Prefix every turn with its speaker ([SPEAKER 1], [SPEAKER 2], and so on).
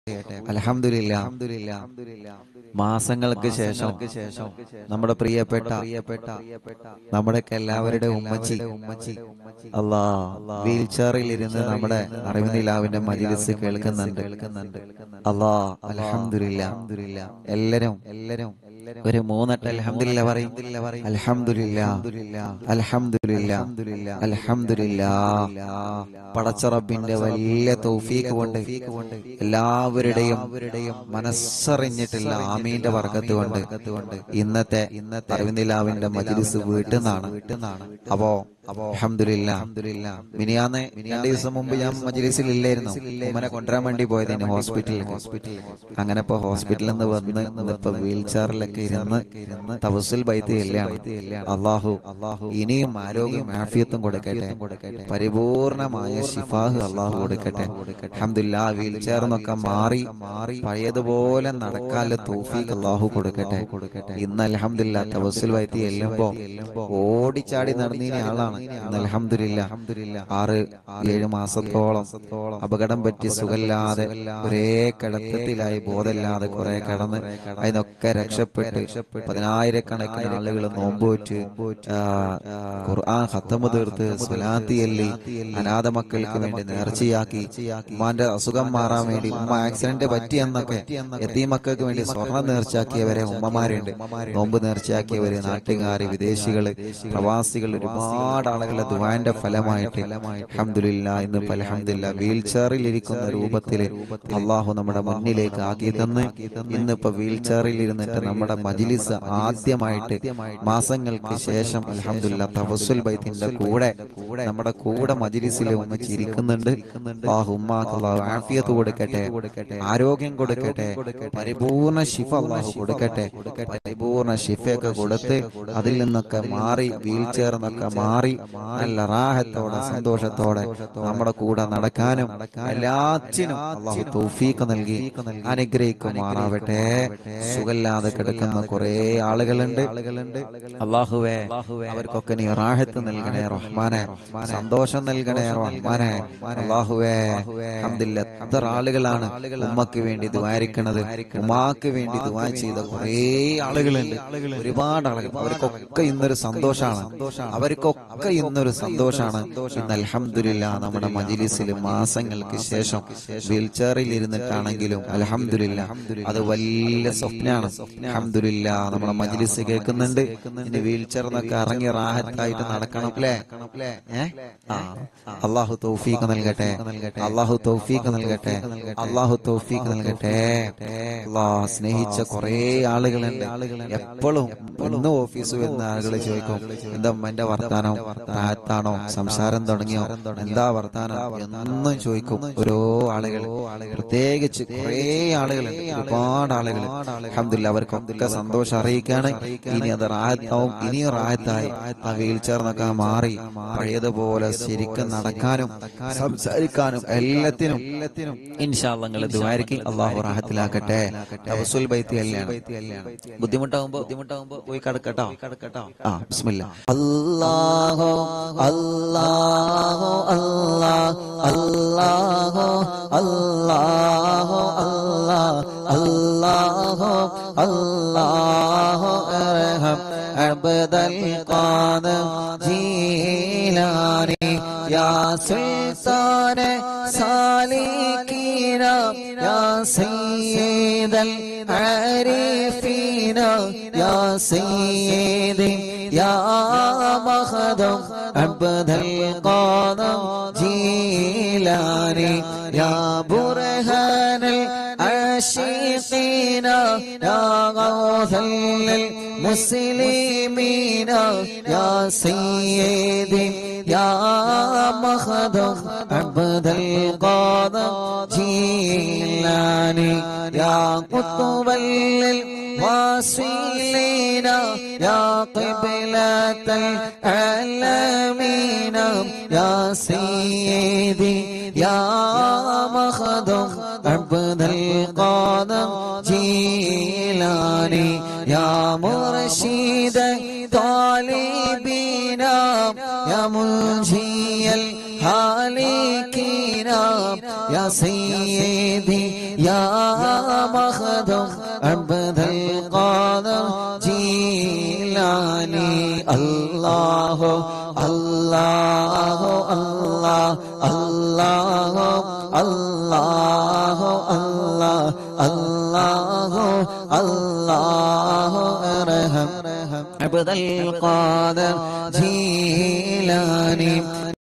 [SPEAKER 1] അലഹമില്ല മാസങ്ങൾക്ക് ശേഷം നമ്മുടെ പ്രിയപ്പെട്ട നമ്മുടെയൊക്കെ എല്ലാവരുടെ ഉമ്മച്ചി അല്ലാ വീൽ ചെയറിൽ ഇരുന്ന് നമ്മുടെ അറിവിനിലാവിന്റെ മജിലിസ് കേൾക്കുന്നുണ്ട് അല്ലാ അലഹമില്ല എല്ലാരും എല്ലാരും ഒരു മൂന്നെട്ട് അലഹമില്ല പറയും അലഹമില്ല അലഹമില്ല അലഹമില്ല പടച്ചറബിന്റെ വലിയ തൗഫീഖ് കൊണ്ട് എല്ലാവരുടെയും മനസ്സറിഞ്ഞിട്ടില്ല ആമീന്റെ വർഗത്ത് കൊണ്ട് ഇന്നത്തെ ഇന്നത്തെ അറിവിന്ദിലാവിന്റെ മജിലിസ് വീട്ടിൽ നിന്നാണ് അപ്പോ അലഹമില്ല മിനിയാന്ന് രണ്ടു ദിവസം മുമ്പ് ഞാൻ മജിലിസിൽ ഇല്ലായിരുന്നു ഉമ്മനെ കൊണ്ടുവരാൻ വേണ്ടി പോയതിന് ഹോസ്പിറ്റലിൽ ഹോസ്പിറ്റലിൽ അങ്ങനെ ഇപ്പൊ ഹോസ്പിറ്റലിൽ നിന്ന് വന്ന് ഇപ്പൊ വീൽ ചെയറിലൊക്കെ ഇരുന്ന് തവസുൽ ബൈത്ത് എല്ലാം അള്ളാഹു അള്ളാഹു ഇനിയും ആരോഗ്യം ആഫിയത്തും കൊടുക്കട്ടെ പരിപൂർണമായ ഷിഫാഹ് അള്ളാഹു കൊടുക്കട്ടെ അഹമ്മദില്ല വീൽ ചെയർ എന്നൊക്കെ മാറി മാറി പഴയതുപോലെ നടക്കാനുള്ള തൗഫീഖ് അള്ളാഹു കൊടുക്കട്ടെ ഇന്ന് അലഹമില്ല തവസുൽ ബൈത്ത് എല്ലുമ്പോ ഓടിച്ചാടി നടന്നീന ആളാണ് ഇന്ന് അലഹമില്ല ആറ് ഏഴ് മാസത്തോളം അപകടം പറ്റി സുഖമില്ലാതെ ഒരേ കിടത്തത്തിലായി ബോധമില്ലാതെ കുറെ കടന്ന് അതിനൊക്കെ രക്ഷപ്പെട്ട് പതിനായിരക്കണക്കിന് ആളുകൾ നോമ്പുവെച്ച് ഖുർആൻ ഹത്തമ് തീർത്ത് സ്വലാത്തി എല്ലി അനാഥ മക്കൾക്ക് വേണ്ടി നേർച്ചയാക്കി ഉമ്മാന്റെ അസുഖം മാറാൻ വേണ്ടി ഉമ്മ ആക്സിഡന്റ് പറ്റിയെന്നൊക്കെ എത്തി മക്കൾക്ക് വേണ്ടി സ്വർണം നേർച്ചയാക്കിയവരെ ഉമ്മമാരുണ്ട് നോമ്പ് നേർച്ചയാക്കിയവര് നാട്ടുകാര് വിദേശികള് പ്രവാസികൾ ഒരുപാട് ആളുകളുടെ ദുവാന്റെ ഫലമായിട്ട് അഹമ്മദില്ല ഇന്ന് അലഹമില്ല വീൽ ചെയറിൽ ഇരിക്കുന്ന രൂപത്തില് അള്ളാഹു നമ്മുടെ മുന്നിലേക്ക് ആക്കി തന്ന് ഇന്നിപ്പോ വീൽ ചെയറിൽ ഇരുന്നിട്ട് നമ്മുടെ മജിലിസ് ആദ്യമായിട്ട് മാസങ്ങൾക്ക് ശേഷം അലഹമില്ല തവസുൽ ബൈത്തിന്റെ കൂടെ നമ്മുടെ കൂടെ മജിലിസിൽ ഒന്ന് ചിരിക്കുന്നുണ്ട് അള്ളാഹു ഉമ്മാക്ക് അള്ളാഹു ആഫിയത്ത് കൊടുക്കട്ടെ ആരോഗ്യം കൊടുക്കട്ടെ പരിപൂർണ ഷിഫ അള്ളാഹു കൊടുക്കട്ടെ പരിപൂർണ ഷിഫയൊക്കെ കൊടുത്ത് അതിൽ നിന്നൊക്കെ മാറി വീൽ ചെയർ എന്നൊക്കെ മാറി നല്ല റാഹത്തോടെ സന്തോഷത്തോടെ നമ്മുടെ കൂടെ നടക്കാനും എല്ലാത്തിനും അള്ളാഹു തൗഫീഖ് നൽകി അനുഗ്രഹിക്കുമാറാവട്ടെ സുഖമില്ലാതെ കിടക്കുന്ന കുറെ ആളുകളുണ്ട് അള്ളാഹുവേ അവർക്കൊക്കെ നീ റാഹത്ത് നൽകണേ റഹ്മാനെ സന്തോഷം നൽകണേ റഹ്മാനെ അള്ളാഹുവേ അബ്ദില്ല എത്ര ആളുകളാണ് ഉമ്മക്ക് വേണ്ടി ദ്വാരിക്കണത് ഉമ്മാക്ക് വേണ്ടി ദ്വാ ചെയ്ത കുറെ ആളുകളുണ്ട് ഒരുപാട് ആളുകൾ അവർക്കൊക്കെ ഇന്നൊരു സന്തോഷാണ് അവർക്കൊക്കെ ഇന്നൊരു സന്തോഷാണ് ഇന്ന് അലഹമില്ല നമ്മുടെ മജിലിസിൽ മാസങ്ങൾക്ക് ശേഷം വീൽ ചെയറിൽ ഇരുന്നിട്ടാണെങ്കിലും അലഹമില്ല അത് വലിയ സ്വപ്നാണ് അലഹമില്ല നമ്മുടെ മജിലിസ് കേൾക്കുന്നുണ്ട് ഇനി വീൽ ചെയർ എന്നൊക്കെ ഇറങ്ങി റാഹത്തായിട്ട് നടക്കണം അല്ലേ അള്ളാഹു തൗഫീഖ് നൽകട്ടെ അള്ളാഹു തൗഫീഖ് നൽകട്ടെ അള്ളാഹു തൗഫീഖ് നൽകട്ടെ അള്ളാഹ് സ്നേഹിച്ച കുറെ ആളുകളുണ്ട് എപ്പോഴും ഇന്ന് ഓഫീസ് വരുന്ന ആളുകൾ ചോദിക്കും എന്താ എന്റെ വർത്താനം താഴത്താണോ സംസാരം തുടങ്ങിയോ എന്താ വർത്താനം എന്നും ചോദിക്കും ഓരോ ആളുകൾ പ്രത്യേകിച്ച് കുറെ ആളുകളുണ്ട് ഒരുപാട് ആളുകൾ അഹമ്മദില്ല അവർക്കൊക്കെ സന്തോഷം അറിയിക്കാണ് ഇനി അത് റാഹത്താവും ഇനിയും റാഹത്തായി ആ വീൽ ചെയർന്നൊക്കെ മാറി പഴയതുപോലെ ശരിക്കും നടക്കാനും സംസാരിക്കാനും എല്ലാത്തിനും എല്ലാത്തിനും ഇൻഷാല്ലങ്ങൾ ദ്വാരക്ക് അള്ളാഹു റാഹത്തിലാക്കട്ടെ തവസുൽ ബൈത്തി കല്യാണം ബുദ്ധിമുട്ടാവുമ്പോ ബുദ്ധിമുട്ടാവുമ്പോ പോയി കടക്കട്ടോ കടക്കട്ടോ ആ ബിസ്മില്ല അല്ലാഹു അല്ലാഹു അല്ലാഹു അല്ലാഹു അല്ലാഹു അല്ലാഹു അല്ലാഹു അർഹം അബ്ദൽ ഖാദർ ജീലാനി യാ സുൽത്താന സാലിക്കീന യാ സയ്യിദൽ ആരിഫീന യാ സയ്യിദി യാ മഖദം അബ്ദൽ ഖാദർ ജീലാനി യാ ബുർഹാനൽ عاشقين يا غوث للمسلمين يا سيدي يا مخدم عبد القادر جيلاني يا قطب للواصلين يا قبلة العالمين يا سيدي يا مخدم عبد القادر جيلاني يا مرشد طالبين يا منجي الهالكين يا سيدي يا مخدوم عبد القادر جيلاني الله الله الله الله الله الله الله الله ارحم عبد القادر جيلاني